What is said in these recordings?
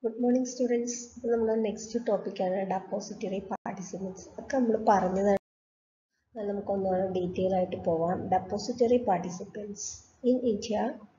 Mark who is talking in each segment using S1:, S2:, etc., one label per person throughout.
S1: Good morning students അപ്പോൾ നമ്മൾ next ടോപ്പിക്കാണ് ഡെപ്പോസിറ്ററി പാർട്ടിസിപ്പൻസ് ഒക്കെ നമ്മൾ പറഞ്ഞതാണ് എന്നാൽ നമുക്കൊന്നുകൂടെ ഡീറ്റെയിൽ ആയിട്ട് പോവാം depository participants in India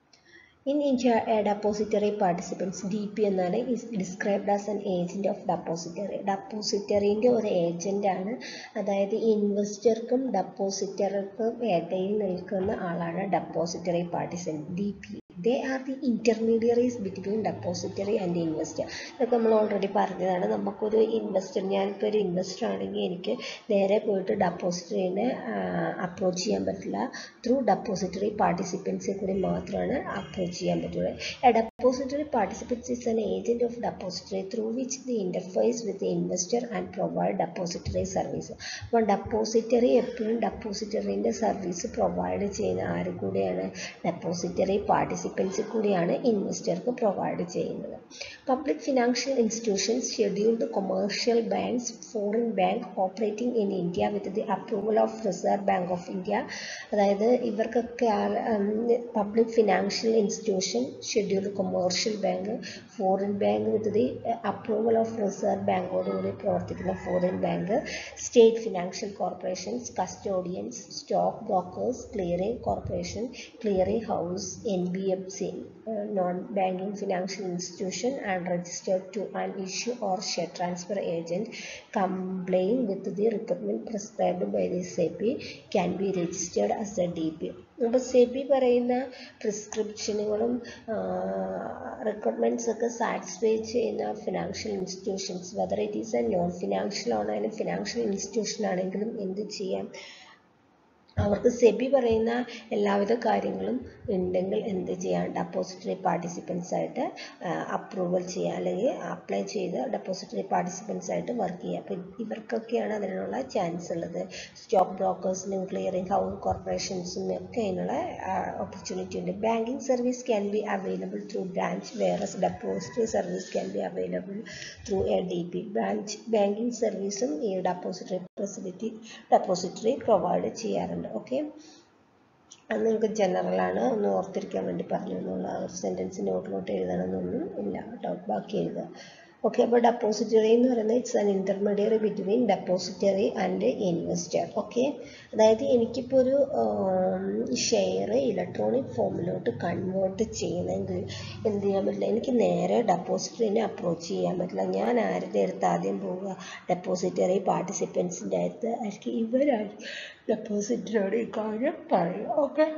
S1: in India a depository participants D P എന്നാൽ is described as an agent of depository ഡെപ്പോസിറ്ററിൻ്റെ ഒരു ഏജൻ്റാണ് അതായത് ഇൻവെസ്റ്റർക്കും ഡെപ്പോസിറ്റർക്കും ഇടയിൽ നിൽക്കുന്ന ആളാണ് depository participant D P they are the intermediaries between depository and investor ഇതൊക്കെ നമ്മൾ ഓൾറെഡി പറഞ്ഞതാണ് നമുക്കൊരു ഇൻവെസ്റ്റർ ഞാനിപ്പോൾ ഒരു ഇൻവെസ്റ്റർ ആണെങ്കിൽ എനിക്ക് നേരെ പോയിട്ട് ഡെപ്പോസിറ്ററിനെ അപ്രോച്ച് ചെയ്യാൻ പറ്റില്ല ത്രൂ ഡെപ്പോസിറ്ററി പാർട്ടിസിപ്പൻസിൽ കൂടി മാത്രമാണ് അപ്രോച്ച് ചെയ്യാൻ പറ്റുള്ളൂ a depository participants is an agent of depository through which the interface with investor and provide depository service അപ്പോൾ ഡെപ്പോസിറ്ററി എപ്പോഴും ഡെപ്പോസിറ്ററിൻ്റെ സർവീസ് പ്രൊവൈഡ് ചെയ്യുന്ന ആര് കൂടെയാണ് ഡെപ്പോസിറ്ററി പാർട്ടിസിപ്പൻസ് പാർട്ടിസിപ്പൻസ് കൂടിയാണ് ഇൻവെസ്റ്റർക്ക് പ്രൊവൈഡ് ചെയ്യുന്നത് public financial institutions scheduled commercial banks foreign bank operating in India with the approval of Reserve Bank of India അതായത് ഇവർക്കൊക്കെ public financial institution scheduled commercial bank foreign bank with the approval of Reserve ബാങ്കോടുകൂടി പ്രവർത്തിക്കുന്ന foreign bank state financial corporations custodians stock brokers clearing corporation clearing house N B F C non-banking financial institution and registered to an issue or share transfer agent complying with the requirement prescribed by the SEBI can be registered as a DP. അപ്പോൾ സെബി പറയുന്ന പ്രിസ്ക്രിപ്ഷനുകളും requirements ഒക്കെ satisfy ചെയ്യുന്ന financial institutions whether it is a non financial ആണെങ്കിലും financial institution ആണെങ്കിലും എന്ത് ചെയ്യാം അവർക്ക് സെബി പറയുന്ന എല്ലാവിധ കാര്യങ്ങളും ഉണ്ടെങ്കിൽ എന്ത് ചെയ്യാം ഡെപ്പോസിറ്ററി പാർട്ടിസിപ്പൻസ് ആയിട്ട് അപ്രൂവൽ ചെയ്യുക അല്ലെങ്കിൽ അപ്ലൈ ചെയ്ത് ഡെപ്പോസിറ്ററി പാർട്ടിസിപ്പൻസ് ആയിട്ട് വർക്ക് ചെയ്യുക അപ്പം ഇവർക്കൊക്കെയാണ് അതിനുള്ള ചാൻസ് ഉള്ളത് സ്റ്റോക്ക് ബ്രോക്കേഴ്സിനും ക്ലിയറിംഗ് ഹൗസ് കോർപ്പറേഷൻസിനും ഒക്കെ അതിനുള്ള ഓപ്പർച്യൂണിറ്റി ഉണ്ട് banking service can be available through branch whereas depository service can be available through a D P branch banking സർവീസും ഈ ഡെപ്പോസിറ്ററി ഫെസിലിറ്റി ഡെപ്പോസിറ്ററി പ്രൊവൈഡ് ചെയ്യാറുണ്ട് ഓക്കെ അത് നിങ്ങൾക്ക് ജനറലാണ് ഒന്ന് ഓർത്തിരിക്കാൻ വേണ്ടി പറഞ്ഞു എന്നുള്ള ഒരു സെൻറ്റൻസ് നോട്ടിലോട്ട് എഴുതണമെന്നൊന്നും ഇല്ല കേട്ടോ ബാക്കി എഴുതുക ഓക്കെ അപ്പോൾ ഡെപ്പോസിറ്ററി എന്ന് പറയുന്നത് it's an intermediary between depository and investor okay അതായത് എനിക്കിപ്പോൾ ഒരു ഷെയർ ഇലക്ട്രോണിക് ഫോമിലോട്ട് കൺവേർട്ട് ചെയ്യണമെങ്കിൽ എന്ത് ചെയ്യാൻ പറ്റില്ല എനിക്ക് നേരെ ഡെപ്പോസിറ്ററിനെ അപ്രോച്ച് ചെയ്യാൻ പറ്റില്ല ഞാൻ ആരുടെ അടുത്ത് ആദ്യം പോവുക ഡെപ്പോസിറ്ററി പാർട്ടിസിപ്പൻസിൻ്റെ അടുത്ത് ആയിരിക്കും ഇവരാണ് ഡെപ്പോസിറ്ററിയോട് ഈ കാര്യം പറയുക ഓക്കെ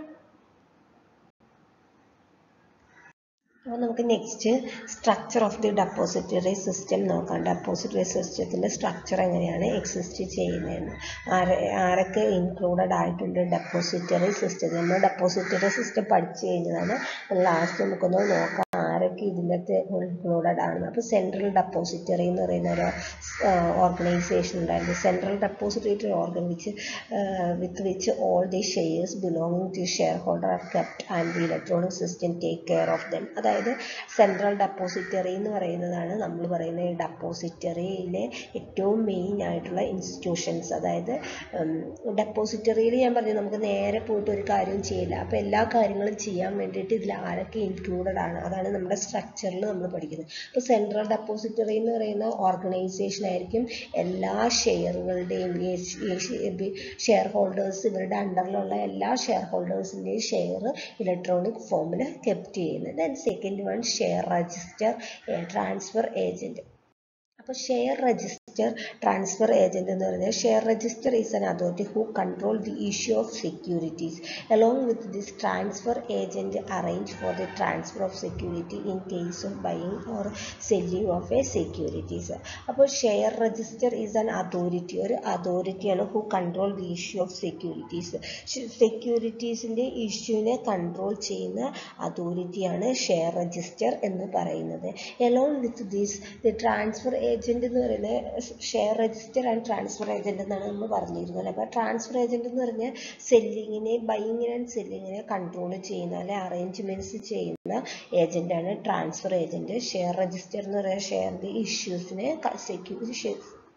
S1: അപ്പോൾ നമുക്ക് next structure of the depository system നോക്കാം ഡെപ്പോസിറ്ററി സിസ്റ്റത്തിൻ്റെ സ്ട്രക്ചർ എങ്ങനെയാണ് എക്സിസ്റ്റ് ചെയ്യുന്നതെന്ന് ആരെ ആരൊക്കെ ഇൻക്ലൂഡഡ് ആയിട്ടുണ്ട് ഡെപ്പോസിറ്ററി സിസ്റ്റത്തിൽ നമ്മൾ ഡെപ്പോസിറ്ററി സിസ്റ്റം പഠിച്ചു കഴിഞ്ഞതാണ് ലാസ്റ്റ് നമുക്കൊന്ന് നോക്കാം ആരൊക്കെ ഇതിനകത്ത് ഇൻക്ലൂഡഡ് ആണ് അപ്പോൾ സെൻട്രൽ ഡെപ്പോസിറ്ററി എന്ന് പറയുന്ന ഒരു ഓർഗനൈസേഷൻ ഉണ്ടായിരുന്നു central depository organ which with which all the shares belonging to share holder are kept and the electronic system take care of them അതായത് സെൻട്രൽ ഡെപ്പോസിറ്ററി എന്ന് പറയുന്നതാണ് നമ്മൾ പറയുന്ന ഈ ഡെപ്പോസിറ്ററിയിലെ ഏറ്റവും മെയിൻ ആയിട്ടുള്ള ഇൻസ്റ്റിറ്റ്യൂഷൻസ് അതായത് ഡെപ്പോസിറ്ററിയിൽ ഞാൻ പറഞ്ഞു നമുക്ക് നേരെ പോയിട്ട് ഒരു കാര്യവും ചെയ്യില്ല അപ്പോൾ എല്ലാ കാര്യങ്ങളും ചെയ്യാൻ വേണ്ടിയിട്ട് ഇതിൽ ആരൊക്കെ ഇൻക്ലൂഡഡ് ആണ് അതാണ് നമ്മുടെ സ്ട്രക്ചറിൽ നമ്മൾ പഠിക്കുന്നത് അപ്പോൾ സെൻട്രൽ ഡെപ്പോസിറ്ററി എന്ന് പറയുന്ന ഓർഗനൈസേഷൻ ആയിരിക്കും എല്ലാ ഷെയറുകളുടെയും ഷെയർ ഹോൾഡേഴ്സ് ഇവരുടെ അണ്ടറിലുള്ള എല്ലാ ഷെയർ ഹോൾഡേഴ്സിൻ്റെയും ഷെയർ ഇലക്ട്രോണിക് ഫോമിൽ കെപ്റ്റ് ചെയ്യുന്നത് then second one share register transfer agent അപ്പോൾ ഷെയർ രജിസ്റ്റർ ട്രാൻസ്ഫർ ഏജൻറ്റ് എന്ന് പറയുന്നത് share register is an authority who control the issue of securities along with this transfer agent arrange for the transfer of security in case of buying or selling of a securities അപ്പോൾ share register is an authority ഒരു അതോറിറ്റിയാണ് who control the issue of securities സെക്യൂരിറ്റീസിൻ്റെ ഇഷ്യൂവിനെ control ചെയ്യുന്ന അതോറിറ്റിയാണ് share register എന്ന് പറയുന്നത് along with this the transfer agent എന്ന് പറയുന്നത് share register and transfer agent എന്നാണ് നമ്മൾ പറഞ്ഞിരുന്നത് അപ്പോൾ ട്രാൻസ്ഫർ ഏജൻറ്റ് എന്ന് പറഞ്ഞാൽ സെല്ലിങ്ങിനെ ബൈയിങ്ങിനെ ആൻഡ് സെല്ലിങ്ങിനെ കൺട്രോൾ ചെയ്യുന്ന അല്ലെ അറേഞ്ച്മെൻറ്റ്സ് ചെയ്യുന്ന ഏജൻറ്റാണ് ട്രാൻസ്ഫർ ഏജൻറ്റ് ഷെയർ രജിസ്റ്റർ എന്ന് പറയുന്ന ഷെയറിൻ്റെ ഇഷ്യൂസിനെ സെക്യൂരി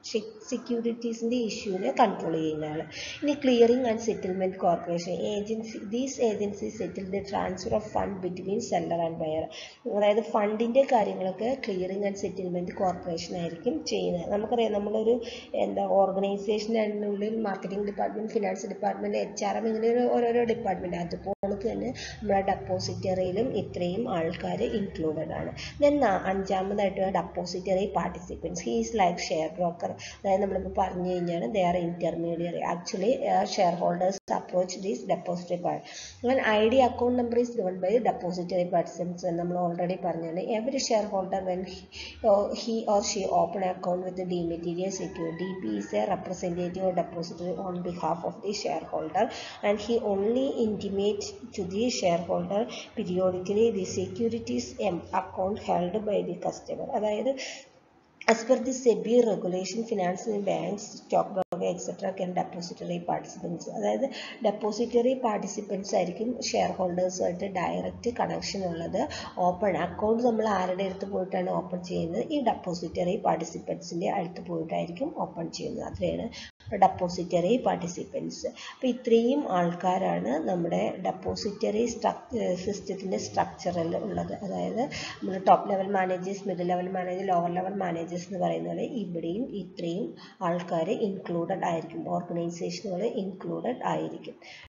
S1: സെക്യൂരിറ്റീസിൻ്റെ ഇഷ്യൂവിനെ കൺട്രോൾ ചെയ്യുന്ന ആൾ ഇനി clearing and settlement corporation agency these agency settle the transfer of fund between seller and buyer അതായത് ഫണ്ടിൻ്റെ കാര്യങ്ങളൊക്കെ ക്ലിയറിംഗ് ആൻഡ് സെറ്റിൽമെൻറ്റ് കോർപ്പറേഷൻ ആയിരിക്കും ചെയ്യുന്നത് നമുക്കറിയാം നമ്മളൊരു എന്താ ഓർഗനൈസേഷനുള്ളിൽ marketing department finance department H R M ഇങ്ങനെ ഒരു ഓരോരോ ഡിപ്പാർട്ട്മെൻറ്റ് അതുപോലെ തന്നെ നമ്മുടെ ഡെപ്പോസിറ്ററിയിലും ഇത്രയും ആൾക്കാർ ഇൻക്ലൂഡഡ് ആണ് ദെൻ അഞ്ചാമതായിട്ട് depository participants he's like share broker അതായത് നമ്മളിപ്പോൾ പറഞ്ഞു കഴിഞ്ഞാൽ they are intermediary actually share holders approach these depository part അങ്ങനെ I D account number is given by depository participants നമ്മൾ ഓൾറെഡി പറഞ്ഞാണ് every share holder when he or she open account with the dematerial security DP is a representative or depository on behalf of the shareholder and he only intimates to the shareholder periodically the securities um, account held by the customer അതായത് as per the SEBI regulation financial banks stock broker etc can depository participants അതായത് depository participants ആയിരിക്കും share ഹോൾഡേഴ്സുമായിട്ട് direct connection ഉള്ളത് open account നമ്മൾ ആരുടെ അടുത്ത് പോയിട്ടാണ് open ചെയ്യുന്നത് ഈ ഡെപ്പോസിറ്ററി പാർട്ടിസിപ്പൻസിൻ്റെ അടുത്ത് പോയിട്ടായിരിക്കും ഓപ്പൺ ചെയ്യുന്നത് അത്രയാണ് ഡെപ്പോസിറ്ററി പാർട്ടിസിപ്പൻസ് അപ്പോൾ ഇത്രയും ആൾക്കാരാണ് നമ്മുടെ ഡെപ്പോസിറ്ററി സ്ട്രക് സിസ്റ്റത്തിൻ്റെ സ്ട്രക്ചറിൽ ഉള്ളത് അതായത് നമ്മൾ top level managers middle level manager lower level managers എന്ന് പറയുന്ന പോലെ ഇവിടെയും ഇത്രയും ആൾക്കാർ ഇൻക്ലൂഡഡ് ആയിരിക്കും ഓർഗനൈസേഷനുകൾ ഇൻക്ലൂഡഡ് ആയിരിക്കും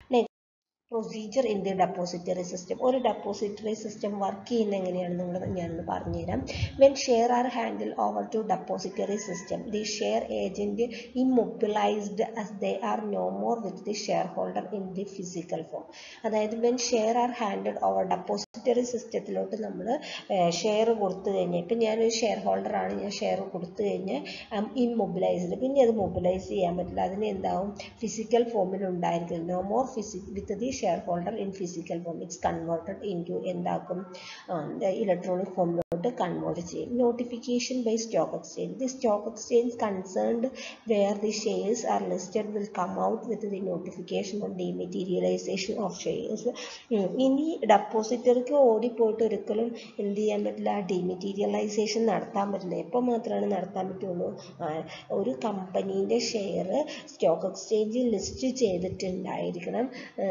S1: procedure in the depository system ഒരു ഡെപ്പോസിറ്ററി സിസ്റ്റം വർക്ക് ചെയ്യുന്ന എങ്ങനെയാണെന്ന് നിങ്ങൾ ഞാനൊന്ന് പറഞ്ഞുതരാം when share are handle over to depository system the share agent immobilised as they are no more with the shareholder in the physical form അതായത് when share are handle over depository സിസ്റ്റത്തിലോട്ട് നമ്മൾ share കൊടുത്തു കഴിഞ്ഞാൽ ഇപ്പം ഞാനൊരു share ഹോൾഡറാണ് ഞാൻ share കൊടുത്തു കഴിഞ്ഞാൽ ഇമ്മൊബിലൈസ്ഡ് പിന്നെ അത് മൊബിലൈസ് ചെയ്യാൻ പറ്റില്ല അതിന് എന്താവും ഫിസിക്കൽ ഫോമിൽ ഉണ്ടായിരിക്കും no more physic with the share holder in physical form it's converted into എന്താക്കും ഇലക്ട്രോണിക് ഫോമിലോട്ട് കൺവേർട്ട് ചെയ്യും notification by stock exchange the stock exchange concerned where the shares are listed will come out with the notification of dematerialisation of shares ഇനി ഡെപ്പോസിറ്റർക്ക് ഓടിപ്പോയിട്ട് ഒരിക്കലും എന്ത് ചെയ്യാൻ പറ്റില്ല dematerialisation നടത്താൻ പറ്റില്ല എപ്പോൾ മാത്രമാണ് നടത്താൻ പറ്റുള്ളൂ ഒരു കമ്പനീൻ്റെ ഷെയർ സ്റ്റോക്ക് എക്സ്ചേഞ്ചിൽ ലിസ്റ്റ് ചെയ്തിട്ടുണ്ടായിരിക്കണം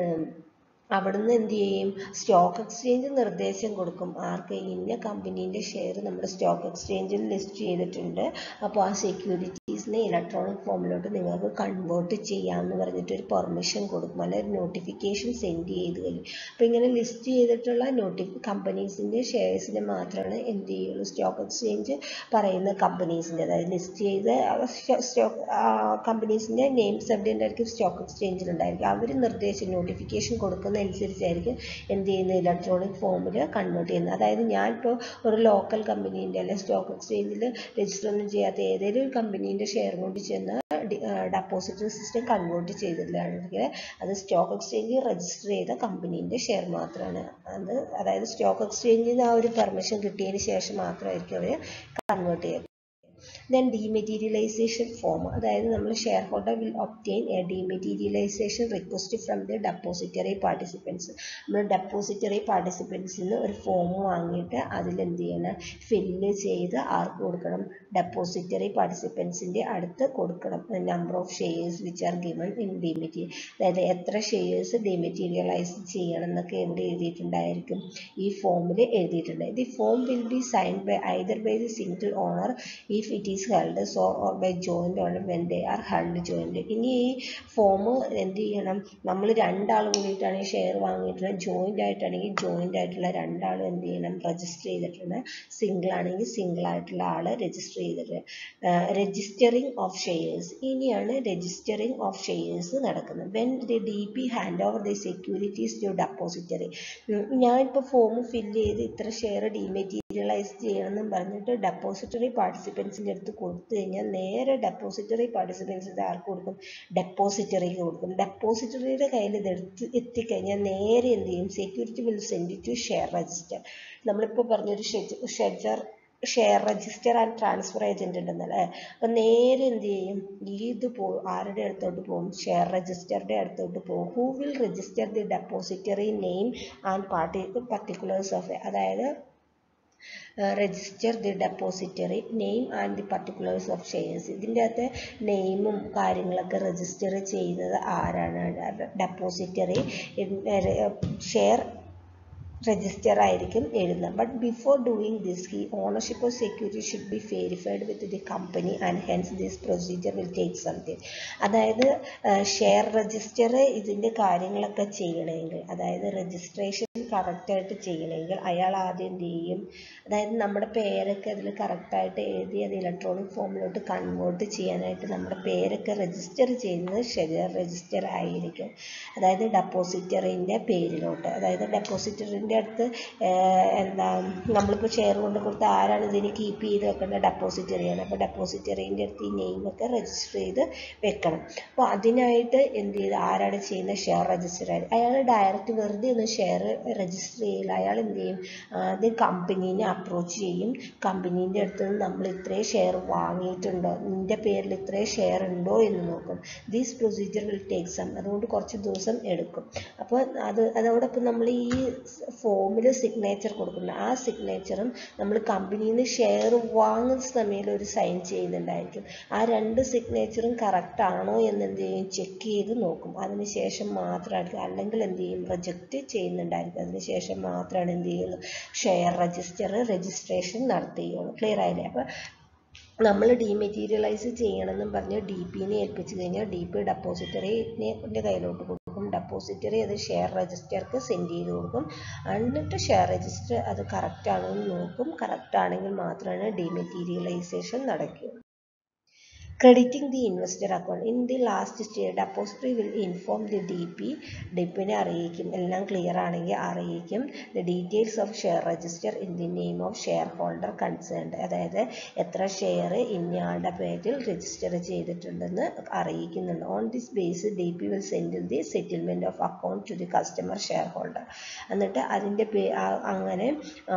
S1: അവിടുന്ന് എന്ത് ചെയ്യും സ്റ്റോക്ക് എക്സ്ചേഞ്ച് നിർദ്ദേശം കൊടുക്കും ആർക്ക് ഇന്ന കമ്പനീൻ്റെ ഷെയർ നമ്മുടെ സ്റ്റോക്ക് എക്സ്ചേഞ്ചിൽ ലിസ്റ്റ് ചെയ്തിട്ടുണ്ട് അപ്പോൾ ആ സെക്യൂരിറ്റീസിനെ ഇലക്ട്രോണിക് ഫോമിലോട്ട് നിങ്ങൾക്ക് കൺവേർട്ട് ചെയ്യാമെന്ന് പറഞ്ഞിട്ട് ഒരു പെർമിഷൻ കൊടുക്കും അല്ലെ ഒരു നോട്ടിഫിക്കേഷൻ സെൻഡ് ചെയ്ത് കഴിയും അപ്പോൾ ഇങ്ങനെ ലിസ്റ്റ് ചെയ്തിട്ടുള്ള നോട്ടി കമ്പനീസിൻ്റെ ഷെയർസിനെ മാത്രമാണ് എന്ത് ചെയ്യുള്ളൂ സ്റ്റോക്ക് എക്സ്ചേഞ്ച് പറയുന്ന കമ്പനീസിൻ്റെ അതായത് ലിസ്റ്റ് ചെയ്ത് സ്റ്റോക്ക് കമ്പനീസിൻ്റെ നെയിംസ് എവിടെ ഉണ്ടായിരിക്കും സ്റ്റോക്ക് എക്സ്ചേഞ്ചിൽ ഉണ്ടായിരിക്കും അവർ നിർദ്ദേശം നോട്ടിഫിക്കേഷൻ കൊടുക്കുന്ന അനുസരിച്ചായിരിക്കും എന്ത് ചെയ്യുന്നത് ഇലക്ട്രോണിക് ഫോമിൽ കൺവേർട്ട് ചെയ്യുന്നത് അതായത് ഞാൻ ഇപ്പോൾ ഒരു ലോക്കൽ കമ്പനീൻ്റെ അല്ലെങ്കിൽ സ്റ്റോക്ക് എക്സ്ചേഞ്ചിൽ രജിസ്റ്റർ ഒന്നും ചെയ്യാത്ത ഏതെങ്കിലും ഒരു കമ്പനീൻ്റെ ഷെയർ കൊണ്ട് ചെന്ന് ഡെപ്പോസിറ്ററി സിസ്റ്റം കൺവേർട്ട് ചെയ്തിട്ടില്ലെങ്കിൽ അത് സ്റ്റോക്ക് എക്സ്ചേഞ്ചിൽ രജിസ്റ്റർ ചെയ്ത കമ്പനീൻ്റെ ഷെയർ മാത്രമാണ് അത് അതായത് സ്റ്റോക്ക് എക്സ്ചേഞ്ചിൽ നിന്ന് ആ ഒരു പെർമിഷൻ കിട്ടിയതിന് ശേഷം മാത്രമായിരിക്കും അവർ കൺവേർട്ട് ചെയ്യുക then dematerialization form അതായത് നമ്മൾ share holder will obtain a dematerialization request from the depository participants നമ്മൾ ഡെപ്പോസിറ്ററി പാർട്ടിസിപ്പൻസിൽ നിന്ന് ഒരു ഫോം വാങ്ങിയിട്ട് അതിൽ എന്ത് ചെയ്യണം ഫില്ല് ചെയ്ത് ആർക്ക് കൊടുക്കണം ഡെപ്പോസിറ്ററി പാർട്ടിസിപ്പൻസിൻ്റെ അടുത്ത് കൊടുക്കണം number of shares which are given in dematerial അതായത് എത്ര ഷെയർസ് ഡിമെറ്റീരിയലൈസ് ചെയ്യണം എന്നൊക്കെ എവിടെ എഴുതിയിട്ടുണ്ടായിരിക്കും ഈ ഫോമിൽ എഴുതിയിട്ടുണ്ട് the form will be signed by either by the single owner if it is held so or by joint owner when they are held joint ഇനി ഈ ഫോം എന്ത് ചെയ്യണം നമ്മൾ രണ്ടാൾ കൂടിയിട്ടാണ് ഈ ഷെയർ വാങ്ങിയിട്ടുള്ളത് ജോയിൻ്റ് ആയിട്ടാണെങ്കിൽ ജോയിൻ്റ് ആയിട്ടുള്ള രണ്ടാളും എന്ത് ചെയ്യണം രജിസ്റ്റർ ചെയ്തിട്ടുണ്ട് സിംഗിൾ ആണെങ്കിൽ സിംഗിൾ ആയിട്ടുള്ള ആൾ രജിസ്റ്റർ ചെയ്തിട്ട് രജിസ്റ്ററിങ് ഓഫ് ഷെയർസ് ഇനിയാണ് രജിസ്റ്ററിങ് ഓഫ് ഷെയർസ് നടക്കുന്നത് when the D P hand over the securities to depository ഞാനിപ്പോൾ ഫോം ഫില്ല് ചെയ്ത് ഇത്ര ഷെയർ ഡിമെറ്റീരിയലൈസ് ചെയ്യണമെന്നും പറഞ്ഞിട്ട് ഡെപ്പോസിറ്ററി പാർട്ടിസിപ്പൻസിൻ്റെ അടുത്ത് കൊടുത്തു കഴിഞ്ഞാൽ നേരെ ഡെപ്പോസിറ്ററി പാർട്ടിസിപ്പൻസ് ഇത് ആർക്ക് കൊടുക്കും ഡെപ്പോസിറ്ററിക്ക് കൊടുക്കും ഡെപ്പോസിറ്ററിയുടെ കയ്യിൽ ഇത് എടുത്ത് എത്തിക്കഴിഞ്ഞാൽ നേരെ എന്ത് ചെയ്യും security will send to share register നമ്മളിപ്പോൾ പറഞ്ഞൊരു ഷെഡ്ജർ share register and transfer agent ഉണ്ടെന്നല്ലേ അപ്പം നേരെ എന്ത് ചെയ്യും ഇത് പോ ആരുടെ അടുത്തോട്ട് പോകും ഷെയർ രജിസ്റ്ററുടെ അടുത്തോട്ട് പോകും who will register the depository name and party particulars of അതായത് register the depository name and the particulars of shares ഇതിൻ്റെ അകത്ത് നെയിമും കാര്യങ്ങളൊക്കെ രജിസ്റ്റർ ചെയ്യുന്നത് ആരാണ് ഡെപ്പോസിറ്ററി ഷെയർ രജിസ്റ്റർ ആയിരിക്കും എഴുതുന്നത് but before doing this he ownership of security should be verified with the company and hence this procedure will take something അതായത് share register ഇതിൻ്റെ കാര്യങ്ങളൊക്കെ ചെയ്യണമെങ്കിൽ അതായത് രജിസ്ട്രേഷൻ കറക്റ്റായിട്ട് ചെയ്യണമെങ്കിൽ അയാൾ ആദ്യം എന്ത് ചെയ്യും അതായത് നമ്മുടെ പേരൊക്കെ അതിൽ കറക്റ്റായിട്ട് എഴുതി അത് ഇലക്ട്രോണിക് ഫോമിലോട്ട് കൺവേർട്ട് ചെയ്യാനായിട്ട് നമ്മുടെ പേരൊക്കെ രജിസ്റ്റർ ചെയ്യുന്നത് ഷെയർ രജിസ്റ്റർ ആയിരിക്കും അതായത് ഡെപ്പോസിറ്ററിൻ്റെ പേരിലോട്ട് അതായത് ഡെപ്പോസിറ്ററിൻ്റെ അടുത്ത് എന്താ നമ്മളിപ്പോൾ ഷെയർ കൊണ്ട് കൊടുത്ത ആരാണ് ഇതിന് കീപ്പ് ചെയ്ത് വെക്കേണ്ട ഡെപ്പോസിറ്ററിയാണ് അപ്പോൾ ഡെപ്പോസിറ്ററിൻ്റെ അടുത്ത് ഈ നെയിമൊക്കെ രജിസ്റ്റർ ചെയ്ത് വെക്കണം അപ്പോൾ അതിനായിട്ട് എന്ത് ചെയ്ത് ആരാണ് ചെയ്യുന്ന ഷെയർ രജിസ്റ്റർ ആയത് അയാൾ ഡയറക്റ്റ് വെറുതെ ഒന്ന് ഷെയർ രജിസ്റ്റർ ചെയ്യില്ല അയാൾ എന്ത് ചെയ്യും ആദ്യം കമ്പനീനെ അപ്രോച്ച് ചെയ്യും കമ്പനീൻ്റെ അടുത്ത് നിന്ന് നമ്മൾ ഇത്രയും ഷെയർ വാങ്ങിയിട്ടുണ്ടോ നിൻ്റെ പേരിൽ ഇത്രയും ഷെയർ ഉണ്ടോ എന്ന് നോക്കും these procedure will take some അതുകൊണ്ട് കുറച്ച് ദിവസം എടുക്കും അപ്പോൾ അത് അതോടൊപ്പം നമ്മൾ ഈ ഫോമിൽ സിഗ്നേച്ചർ കൊടുക്കുന്നുണ്ട് ആ സിഗ്നേച്ചറും നമ്മൾ കമ്പനിയിൽ നിന്ന് ഷെയർ വാങ്ങുന്ന സമയത്ത് ഒരു സൈൻ ചെയ്യുന്നുണ്ടായിരിക്കും ആ രണ്ട് സിഗ്നേച്ചറും കറക്റ്റ് ആണോ എന്ന് എന്ത് ചെയ്യും ചെക്ക് ചെയ്ത് നോക്കും അതിനുശേഷം മാത്രമായിരിക്കും അല്ലെങ്കിൽ എന്ത് ചെയ്യും റിജക്റ്റ് ചെയ്യുന്നുണ്ടായിരിക്കും അതിനുശേഷം മാത്രമാണ് എന്ത് ചെയ്യുള്ളൂ ഷെയർ രജിസ്റ്റർ രജിസ്ട്രേഷൻ നടത്തുകയുള്ളൂ ക്ലിയർ ആയില്ലേ അപ്പോൾ നമ്മൾ ഡീമെറ്റീരിയലൈസ് ചെയ്യണമെന്നും പറഞ്ഞ് ഡി പിനെ ഏൽപ്പിച്ചു കഴിഞ്ഞാൽ ഡി പി ഡെപ്പോസിറ്ററിനെ കയ്യിലോട്ട് കൊടുക്കും ഡെപ്പോസിറ്ററി അത് ഷെയർ രജിസ്റ്റർക്ക് സെൻഡ് ചെയ്ത് കൊടുക്കും എന്നിട്ട് ഷെയർ രജിസ്റ്റർ അത് കറക്റ്റ് ആണോ എന്ന് നോക്കും കറക്റ്റ് ആണെങ്കിൽ മാത്രമാണ് ഡീമെറ്റീരിയലൈസേഷൻ നടക്കുകയുള്ളൂ crediting the investor account in the last stage depository will inform the DP ഡിപ്പിനെ അറിയിക്കും എല്ലാം ക്ലിയർ ആണെങ്കിൽ അറിയിക്കും the details of share register in the name of share holder concerned അതായത് എത്ര ഷെയർ ഇന്നയാളുടെ പേരിൽ രജിസ്റ്റർ ചെയ്തിട്ടുണ്ടെന്ന് അറിയിക്കുന്നുണ്ട് on this base D P will send the settlement of account to the customer share holder എന്നിട്ട് അതിൻ്റെ പേ അങ്ങനെ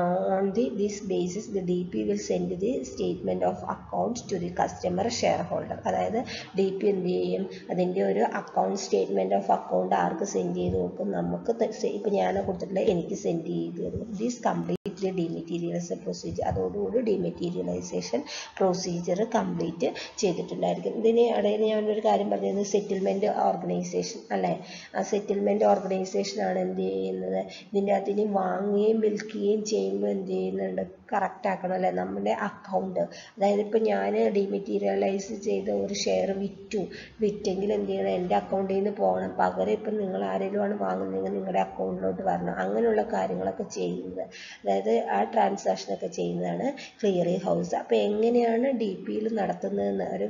S1: on the this basis the D P will send the statement of account to the customer share holder അതായത് D P എന്ത് ചെയ്യും അതിൻ്റെ ഒരു account statement of account ആർക്ക് സെൻഡ് ചെയ്ത് കൊടുക്കും നമുക്ക് ഇപ്പം ഞാൻ കൊടുത്തിട്ടുള്ള എനിക്ക് സെൻഡ് ചെയ്ത് തരും these complete the dematerialise procedure അതോടുകൂടി ഡിമെറ്റീരിയലൈസേഷൻ പ്രൊസീജിയർ കംപ്ലീറ്റ് ചെയ്തിട്ടുണ്ടായിരിക്കും ഇതിന് ഇടയിൽ ഞാനൊരു കാര്യം പറഞ്ഞത് സെറ്റിൽമെൻറ്റ് ഓർഗനൈസേഷൻ അല്ലേ ആ സെറ്റിൽമെൻറ്റ് ഓർഗനൈസേഷൻ ആണ് എന്ത് ചെയ്യുന്നത് ഇതിൻ്റെ അകത്ത് ഇനി വാങ്ങുകയും വിൽക്കുകയും ചെയ്യുമ്പോൾ എന്ത് ചെയ്യുന്നുണ്ട് കറക്റ്റ് ആക്കണം അല്ലേ നമ്മുടെ അക്കൗണ്ട് അതായത് ഇപ്പം ഞാൻ ഡിമെറ്റീരിയലൈസ് ചെയ്ത ഒരു ഷെയർ വിറ്റു വിറ്റെങ്കിൽ എന്ത് ചെയ്യണം എൻ്റെ അക്കൗണ്ടിൽ നിന്ന് പോകണം പകരം ഇപ്പം നിങ്ങൾ ആരെങ്കിലും ആണ് വാങ്ങുന്നതെങ്കിൽ നിങ്ങളുടെ അക്കൗണ്ടിലോട്ട് വരണം അങ്ങനെയുള്ള കാര്യങ്ങളൊക്കെ ചെയ്യുന്നത് അതായത് ആ ട്രാൻസാക്ഷനൊക്കെ ചെയ്യുന്നതാണ് ക്ലിയറിംഗ് ഹൗസ് അപ്പോൾ എങ്ങനെയാണ് ഡി പിയിൽ നടത്തുന്നതെന്ന് ഒരു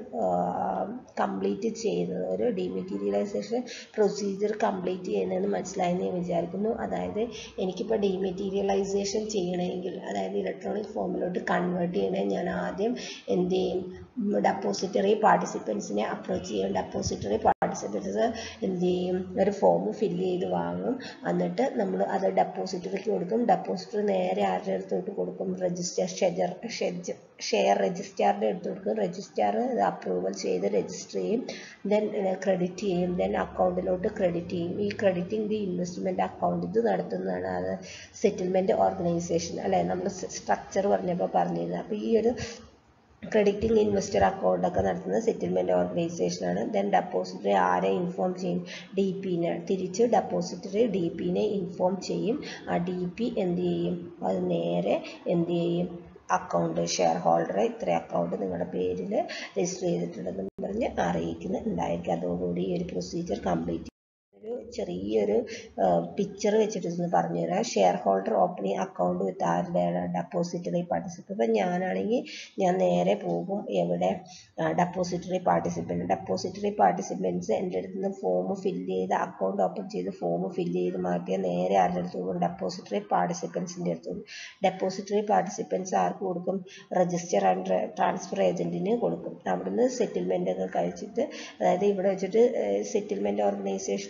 S1: കംപ്ലീറ്റ് ചെയ്യുന്നത് ഒരു ഡിമെറ്റീരിയലൈസേഷൻ പ്രൊസീജിയർ കംപ്ലീറ്റ് ചെയ്യുന്നതെന്ന് മനസ്സിലായെന്ന് ഞാൻ വിചാരിക്കുന്നു അതായത് എനിക്കിപ്പോൾ ഡിമെറ്റീരിയലൈസേഷൻ ചെയ്യണമെങ്കിൽ അതായത് ഇലക്ട്രോണിക് ഫോമിലോട്ട് കൺവേർട്ട് ചെയ്യണമെങ്കിൽ ഞാൻ ആദ്യം എന്ത് ചെയ്യും ഡെപ്പോസിറ്ററി പാർട്ടിസിപ്പൻസിനെ അപ്രോച്ച് ചെയ്യും ഡെപ്പോസിറ്ററി പാർട്ടിസിപ്പൻസ് എന്ത് ചെയ്യും ഒരു ഫോം ഫില്ല് ചെയ്ത് വാങ്ങും എന്നിട്ട് നമ്മൾ അത് ഡെപ്പോസിറ്ററിക്ക് കൊടുക്കും ഡെപ്പോസിറ്ററി നേരെ ആരുടെ അടുത്തോട്ട് കൊടുക്കും രജിസ്റ്റർ ഷെജർ ഷെജർ ഷെയർ രജിസ്ട്രാറിൻ്റെ അടുത്ത് കൊടുക്കും രജിസ്ട്രാർ ഇത് അപ്രൂവൽ ചെയ്ത് രജിസ്റ്റർ ചെയ്യും ദെൻ ക്രെഡിറ്റ് ചെയ്യും ദെൻ അക്കൗണ്ടിലോട്ട് ക്രെഡിറ്റ് ചെയ്യും ഈ ക്രെഡിറ്റിംഗ് ദി ഇൻവെസ്റ്റ്മെൻറ്റ് അക്കൗണ്ട് ഇത് നടത്തുന്നതാണ് അത് സെറ്റിൽമെൻറ്റ് ഓർഗനൈസേഷൻ അല്ലേ നമ്മൾ സ്ട്രക്ചർ പറഞ്ഞപ്പോൾ പറഞ്ഞിരുന്നത് അപ്പോൾ ഈ ഒരു ക്രെഡിറ്റിംഗ് ഇൻവെസ്റ്റർ അക്കൗണ്ട് ഒക്കെ നടത്തുന്ന സെറ്റിൽമെൻറ്റ് ഓർഗനൈസേഷനാണ് ദെൻ ഡെപ്പോസിറ്ററി ആരെ ഇൻഫോം ചെയ്യും ഡി പിനെ തിരിച്ച് ഡെപ്പോസിറ്ററി ഡി പിനെ ഇൻഫോം ചെയ്യും ആ ഡി പി എന്ത് ചെയ്യും അത് നേരെ എന്ത് ചെയ്യും അക്കൗണ്ട് ഷെയർ ഹോൾഡറെ ഇത്ര അക്കൗണ്ട് നിങ്ങളുടെ പേരിൽ രജിസ്റ്റർ ചെയ്തിട്ടുണ്ടെന്ന് പറഞ്ഞ് അറിയിക്കുന്നുണ്ടായിരിക്കും അതോടുകൂടി ഈ ഒരു പ്രൊസീജിയർ കംപ്ലീറ്റ് ഒരു ചെറിയൊരു പിക്ചർ വെച്ചിട്ട് ഒന്ന് പറഞ്ഞുതരാം share holder opening account with ആരുടെയാണ് ഡെപ്പോസിറ്ററി പാർട്ടിസിപ്പൻ്റ് ഇപ്പം ഞാനാണെങ്കിൽ ഞാൻ നേരെ പോകും എവിടെ ഡെപ്പോസിറ്ററി പാർട്ടിസിപ്പൻ്റ് ഡെപ്പോസിറ്ററി പാർട്ടിസിപ്പൻസ് എൻ്റെ അടുത്ത് നിന്ന് ഫോം ഫില്ല് ചെയ്ത് അക്കൗണ്ട് ഓപ്പൺ ചെയ്ത് ഫോം ഫില്ല് ചെയ്ത് മാറ്റിയാൽ നേരെ ആരുടെ അടുത്ത് പോകും ഡെപ്പോസിറ്ററി പാർട്ടിസിപ്പൻസിൻ്റെ അടുത്ത് പോകും ഡെപ്പോസിറ്ററി പാർട്ടിസിപ്പൻസ് ആർക്ക് കൊടുക്കും രജിസ്റ്റർ ആൻഡ് ട്രാൻസ്ഫർ ഏജൻറ്റിന് കൊടുക്കും അവിടുന്ന് സെറ്റിൽമെൻ്റ് ഒക്കെ കഴിച്ചിട്ട് അതായത് ഇവിടെ വെച്ചിട്ട് സെറ്റിൽമെൻറ്റ് ഓർഗനൈസേഷനും ഇതിലൂടെ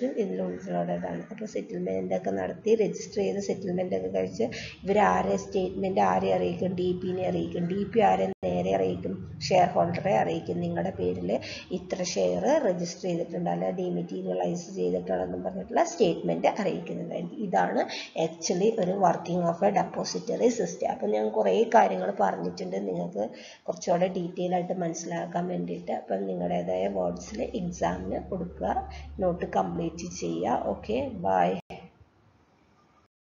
S1: ഇൻക്ലൂഡഡ് ആണ് അപ്പോൾ സെറ്റിൽമെൻ്റ് ഒക്കെ നടത്തി രജിസ്റ്റർ ചെയ്ത് സെറ്റിൽമെൻ്റ് ഒക്കെ കഴിച്ച് ഇവർ ആരെ സ്റ്റേറ്റ്മെൻറ്റ് ആരെ അറിയിക്കും ഡി പിനെ അറിയിക്കും ഡി പി ആരെ നേരെ അറിയിക്കും ഷെയർ ഹോൾഡറെ അറിയിക്കും നിങ്ങളുടെ പേരിൽ ഇത്ര ഷെയർ രജിസ്റ്റർ ചെയ്തിട്ടുണ്ട് അല്ല ഡിമെറ്റീരിയലൈസ് ചെയ്തിട്ടുണ്ടെന്നും പറഞ്ഞിട്ടുള്ള സ്റ്റേറ്റ്മെൻറ്റ് അറിയിക്കുന്നതായിരിക്കും ഇതാണ് ആക്ച്വലി ഒരു working of a depository system അപ്പം ഞാൻ കുറേ കാര്യങ്ങൾ പറഞ്ഞിട്ടുണ്ട് നിങ്ങൾക്ക് കുറച്ചുകൂടെ ഡീറ്റെയിൽ ആയിട്ട് മനസ്സിലാക്കാൻ വേണ്ടിയിട്ട് അപ്പം നിങ്ങളുടേതായ വേർഡ്സിൽ എക്സാമിന് കൊടുക്കുക നോട്ട് കംപ്ലീറ്റ് ചെയ്യുക ഓക്കെ ബൈ